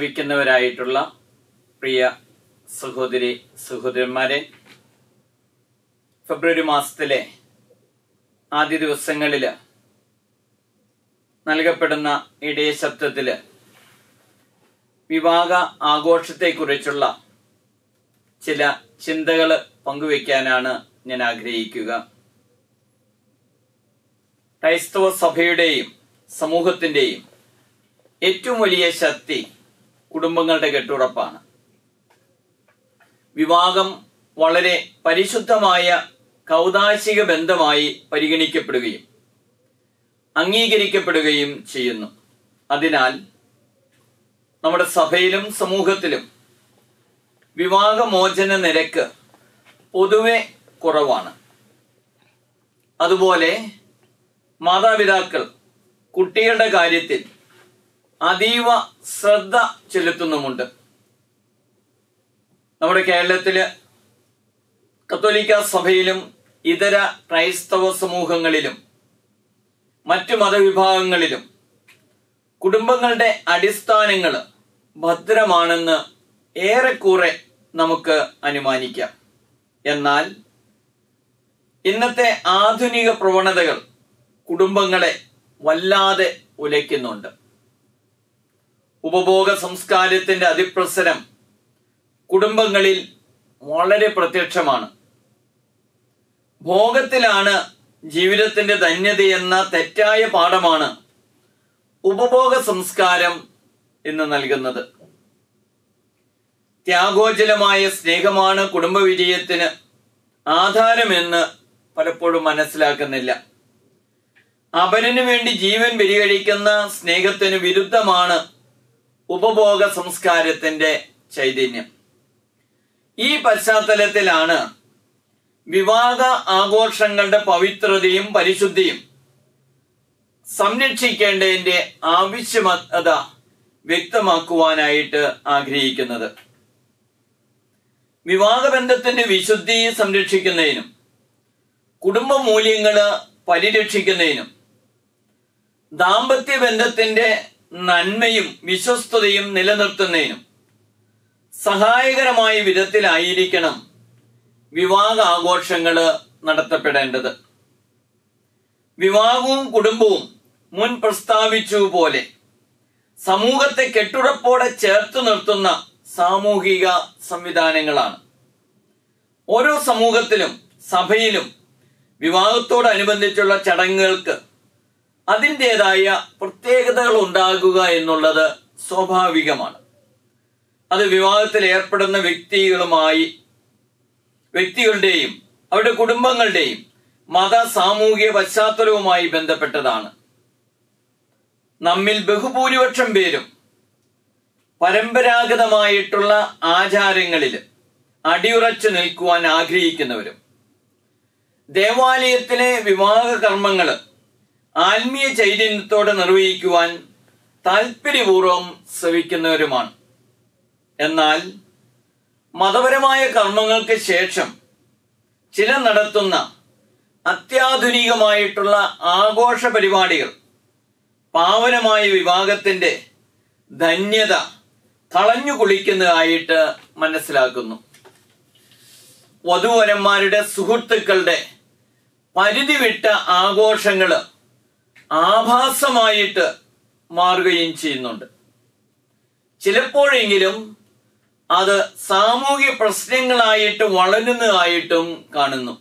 ശ്രവിക്കുന്നവരായിട്ടുള്ള പ്രിയ സഹോദരി സഹോദരന്മാരെ ഫെബ്രുവരി മാസത്തിലെ ആദ്യ ദിവസങ്ങളിൽ നൽകപ്പെടുന്ന ഇടയ ശബ്ദത്തില് വിവാഹ ആഘോഷത്തെക്കുറിച്ചുള്ള ചില ചിന്തകൾ പങ്കുവയ്ക്കാനാണ് ഞാൻ ആഗ്രഹിക്കുക ക്രൈസ്തവ സഭയുടെയും സമൂഹത്തിന്റെയും ഏറ്റവും വലിയ ശക്തി കുടുംബങ്ങളുടെ കെട്ടുറപ്പാണ് വിവാഹം വളരെ പരിശുദ്ധമായ കൗതാശിക ബന്ധമായി പരിഗണിക്കപ്പെടുകയും അംഗീകരിക്കപ്പെടുകയും ചെയ്യുന്നു അതിനാൽ നമ്മുടെ സഭയിലും സമൂഹത്തിലും വിവാഹമോചന നിരക്ക് പൊതുവെ കുറവാണ് അതുപോലെ മാതാപിതാക്കൾ കുട്ടികളുടെ കാര്യത്തിൽ അതീവ ശ്രദ്ധ ചെലുത്തുന്നുമുണ്ട് നമ്മുടെ കേരളത്തില് കത്തോലിക്ക സഭയിലും ഇതര ക്രൈസ്തവ സമൂഹങ്ങളിലും മറ്റു മതവിഭാഗങ്ങളിലും കുടുംബങ്ങളുടെ അടിസ്ഥാനങ്ങൾ ഭദ്രമാണെന്ന് ഏറെക്കുറെ നമുക്ക് അനുമാനിക്കാം എന്നാൽ ഇന്നത്തെ ആധുനിക പ്രവണതകൾ കുടുംബങ്ങളെ വല്ലാതെ ഉലയ്ക്കുന്നുണ്ട് ഉപഭോഗ സംസ്കാരത്തിന്റെ അതിപ്രസരം കുടുംബങ്ങളിൽ വളരെ പ്രത്യക്ഷമാണ് ഭോഗത്തിലാണ് ജീവിതത്തിന്റെ ധന്യതയെന്ന തെറ്റായ പാഠമാണ് ഉപഭോഗ സംസ്കാരം എന്ന് നൽകുന്നത് ത്യാഗോജലമായ സ്നേഹമാണ് കുടുംബ വിജയത്തിന് ആധാരമെന്ന് പലപ്പോഴും മനസ്സിലാക്കുന്നില്ല അവരന് വേണ്ടി ജീവൻ ബലികഴിക്കുന്ന സ്നേഹത്തിന് വിരുദ്ധമാണ് ഉപഭോഗ സംസ്കാരത്തിന്റെ ചൈതന്യം ഈ പശ്ചാത്തലത്തിലാണ് വിവാഹ ആഘോഷങ്ങളുടെ പവിത്രതയും പരിശുദ്ധിയും സംരക്ഷിക്കേണ്ടതിന്റെ ആവശ്യമത വ്യക്തമാക്കുവാനായിട്ട് ആഗ്രഹിക്കുന്നത് വിവാഹബന്ധത്തിന്റെ വിശുദ്ധി സംരക്ഷിക്കുന്നതിനും കുടുംബ മൂല്യങ്ങള് പരിരക്ഷിക്കുന്നതിനും ദാമ്പത്യ ബന്ധത്തിന്റെ നന്മയും വിശ്വസ്തതയും നിലനിർത്തുന്നതിനും സഹായകരമായ വിധത്തിലായിരിക്കണം വിവാഹ ആഘോഷങ്ങള് നടത്തപ്പെടേണ്ടത് വിവാഹവും കുടുംബവും മുൻ പ്രസ്താവിച്ചു പോലെ സമൂഹത്തെ കെട്ടുറപ്പോടെ ചേർത്ത് നിർത്തുന്ന സാമൂഹിക സംവിധാനങ്ങളാണ് ഓരോ സമൂഹത്തിലും സഭയിലും വിവാഹത്തോടനുബന്ധിച്ചുള്ള ചടങ്ങുകൾക്ക് അതിൻ്റെതായ പ്രത്യേകതകൾ ഉണ്ടാകുക എന്നുള്ളത് സ്വാഭാവികമാണ് അത് വിവാഹത്തിൽ ഏർപ്പെടുന്ന വ്യക്തികളുമായി വ്യക്തികളുടെയും അവരുടെ കുടുംബങ്ങളുടെയും മത സാമൂഹിക പശ്ചാത്തലവുമായി ബന്ധപ്പെട്ടതാണ് നമ്മിൽ ബഹുഭൂരിപക്ഷം പേരും പരമ്പരാഗതമായിട്ടുള്ള ആചാരങ്ങളിൽ അടിയുറച്ചു നിൽക്കുവാൻ ആഗ്രഹിക്കുന്നവരും ദേവാലയത്തിലെ വിവാഹ കർമ്മങ്ങൾ ആത്മീയ ചൈതന്യത്തോടെ നിർവഹിക്കുവാൻ താല്പര്യപൂർവ്വം ശ്രവിക്കുന്നവരുമാണ് എന്നാൽ മതപരമായ കർമ്മങ്ങൾക്ക് ശേഷം ചില നടത്തുന്ന അത്യാധുനികമായിട്ടുള്ള ആഘോഷ പരിപാടികൾ പാവനമായ വിവാഹത്തിന്റെ ധന്യത കളഞ്ഞു കുളിക്കുന്നതായിട്ട് മനസ്സിലാക്കുന്നു വധുവരന്മാരുടെ സുഹൃത്തുക്കളുടെ പരിധി വിട്ട ആഘോഷങ്ങള് ആഭാസമായിട്ട് മാറുകയും ചെയ്യുന്നുണ്ട് ചിലപ്പോഴെങ്കിലും അത് സാമൂഹ്യ പ്രശ്നങ്ങളായിട്ട് വളരുന്നതായിട്ടും കാണുന്നു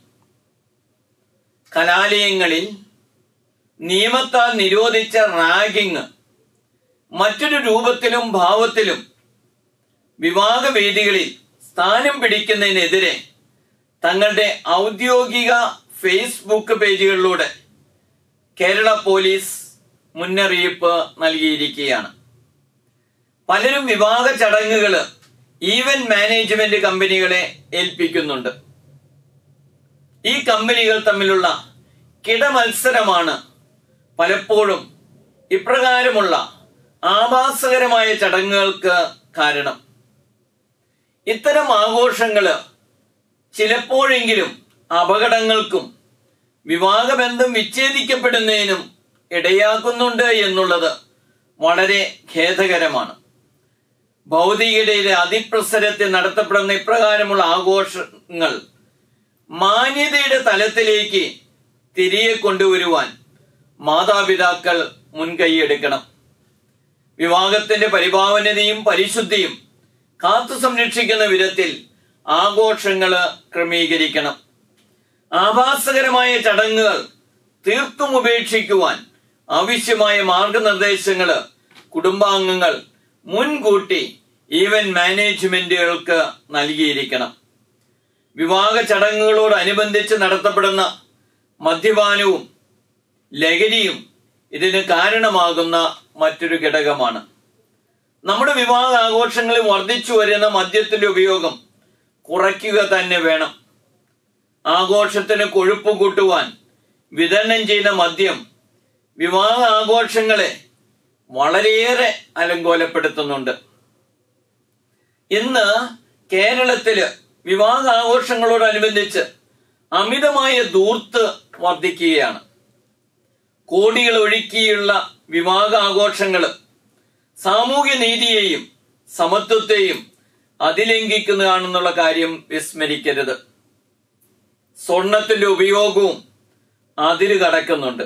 കലാലയങ്ങളിൽ നിയമത്താൽ നിരോധിച്ച റാഗിങ് മറ്റൊരു രൂപത്തിലും ഭാവത്തിലും വിവാഹവേദികളിൽ സ്ഥാനം പിടിക്കുന്നതിനെതിരെ തങ്ങളുടെ ഔദ്യോഗിക ഫേസ്ബുക്ക് പേജുകളിലൂടെ കേരള പോലീസ് മുന്നറിയിപ്പ് നൽകിയിരിക്കുകയാണ് പലരും വിവാഹ ചടങ്ങുകൾ ഈവന്റ് മാനേജ്മെന്റ് കമ്പനികളെ ഏൽപ്പിക്കുന്നുണ്ട് ഈ കമ്പനികൾ തമ്മിലുള്ള കിടമത്സരമാണ് പലപ്പോഴും ഇപ്രകാരമുള്ള ആഭാസകരമായ ചടങ്ങുകൾക്ക് കാരണം ഇത്തരം ആഘോഷങ്ങള് ചിലപ്പോഴെങ്കിലും അപകടങ്ങൾക്കും വിവാഹബന്ധം വിച്ഛേദിക്കപ്പെടുന്നതിനും ഇടയാക്കുന്നുണ്ട് എന്നുള്ളത് വളരെ ഖേദകരമാണ് ഭൗതികതയുടെ അതിപ്രസരത്തിൽ നടത്തപ്പെടുന്ന ഇപ്രകാരമുള്ള ആഘോഷങ്ങൾ മാന്യതയുടെ തലത്തിലേക്ക് തിരികെ കൊണ്ടുവരുവാൻ മാതാപിതാക്കൾ മുൻകൈയെടുക്കണം വിവാഹത്തിന്റെ പരിഭാവനതയും പരിശുദ്ധിയും കാത്തു സംരക്ഷിക്കുന്ന വിധത്തിൽ ആഘോഷങ്ങൾ ക്രമീകരിക്കണം ആഭാസകരമായ ചടങ്ങുകൾ തീർത്തും ഉപേക്ഷിക്കുവാൻ ആവശ്യമായ മാർഗനിർദ്ദേശങ്ങൾ കുടുംബാംഗങ്ങൾ മുൻകൂട്ടി ഈവന്റ് മാനേജ്മെന്റുകൾക്ക് നൽകിയിരിക്കണം വിവാഹ ചടങ്ങുകളോടനുബന്ധിച്ച് നടത്തപ്പെടുന്ന മദ്യപാനവും ലഹരിയും ഇതിന് കാരണമാകുന്ന മറ്റൊരു ഘടകമാണ് നമ്മുടെ വിവാഹ ആഘോഷങ്ങളിൽ വർദ്ധിച്ചു വരുന്ന മദ്യത്തിന്റെ ഉപയോഗം കുറയ്ക്കുക തന്നെ വേണം ആഘോഷത്തിന് കൊഴുപ്പ് കൂട്ടുവാൻ വിതരണം ചെയ്യുന്ന മദ്യം വിവാഹ ആഘോഷങ്ങളെ വളരെയേറെ അലങ്കോലപ്പെടുത്തുന്നുണ്ട് ഇന്ന് കേരളത്തില് വിവാഹ ആഘോഷങ്ങളോടനുബന്ധിച്ച് അമിതമായ ദൂർത്ത് വർദ്ധിക്കുകയാണ് കോടികൾ ഒഴുക്കിയുള്ള വിവാഹ ആഘോഷങ്ങൾ സാമൂഹ്യ നീതിയെയും സമത്വത്തെയും അതിലംഘിക്കുന്നതാണെന്നുള്ള കാര്യം വിസ്മരിക്കരുത് സ്വർണത്തിന്റെ ഉപയോഗവും അതിര് കടക്കുന്നുണ്ട്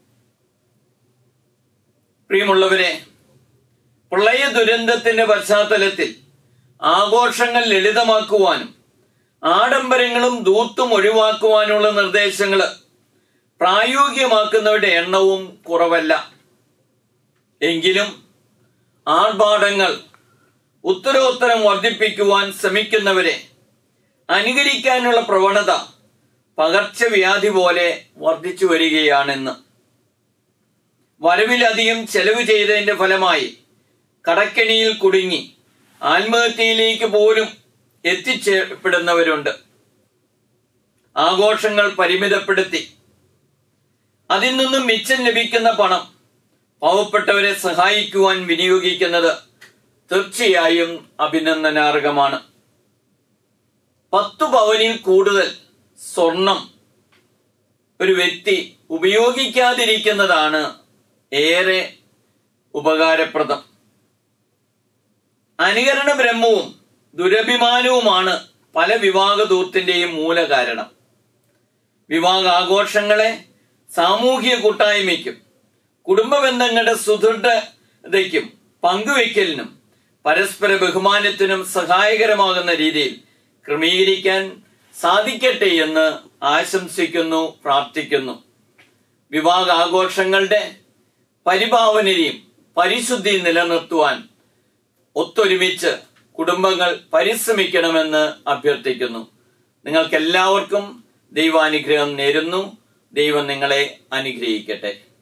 പ്രിയമുള്ളവരെ പ്രളയ ദുരന്തത്തിന്റെ പശ്ചാത്തലത്തിൽ ആഘോഷങ്ങൾ ലളിതമാക്കുവാനും ആഡംബരങ്ങളും ദൂത്തും ഒഴിവാക്കുവാനുള്ള നിർദ്ദേശങ്ങൾ പ്രായോഗികമാക്കുന്നവരുടെ എണ്ണവും കുറവല്ല എങ്കിലും ആർഭാടങ്ങൾ ഉത്തരോത്തരം വർദ്ധിപ്പിക്കുവാൻ ശ്രമിക്കുന്നവരെ അനുകരിക്കാനുള്ള പ്രവണത പകർച്ചവ്യാധി പോലെ വർദ്ധിച്ചു വരികയാണെന്ന് വരവിലധികം ചെലവ് ചെയ്തതിന്റെ ഫലമായി കടക്കെണിയിൽ കുടുങ്ങി ആത്മഹത്യയിലേക്ക് പോലും എത്തിച്ചേർപ്പെടുന്നവരുണ്ട് ആഘോഷങ്ങൾ പരിമിതപ്പെടുത്തി അതിൽ നിന്നും മിച്ചം ലഭിക്കുന്ന പണം പാവപ്പെട്ടവരെ സഹായിക്കുവാൻ വിനിയോഗിക്കുന്നത് തീർച്ചയായും അഭിനന്ദനാർഹമാണ് പത്തു പവനിൽ കൂടുതൽ സ്വർണം ഒരു വ്യക്തി ഉപയോഗിക്കാതിരിക്കുന്നതാണ് ഏറെ ഉപകാരപ്രദം അനുകരണ ബ്രഹ്മവും ദുരഭിമാനവുമാണ് പല വിവാഹ ദൂത്തിന്റെയും മൂല കാരണം വിവാഹ ആഘോഷങ്ങളെ സാമൂഹിക കൂട്ടായ്മയ്ക്കും കുടുംബ ബന്ധങ്ങളുടെ സുദൃഢതയ്ക്കും പങ്കുവയ്ക്കലിനും പരസ്പര ബഹുമാനത്തിനും സഹായകരമാകുന്ന രീതിയിൽ ക്രമീകരിക്കാൻ സാധിക്കട്ടെ എന്ന് ആശംസിക്കുന്നു പ്രാർത്ഥിക്കുന്നു വിവാഹ ആഘോഷങ്ങളുടെ പരിഭാവനയും പരിശുദ്ധിയും നിലനിർത്തുവാൻ ഒത്തൊരുമിച്ച് കുടുംബങ്ങൾ പരിശ്രമിക്കണമെന്ന് അഭ്യർത്ഥിക്കുന്നു നിങ്ങൾക്ക് എല്ലാവർക്കും ദൈവാനുഗ്രഹം നേരുന്നു ദൈവം നിങ്ങളെ അനുഗ്രഹിക്കട്ടെ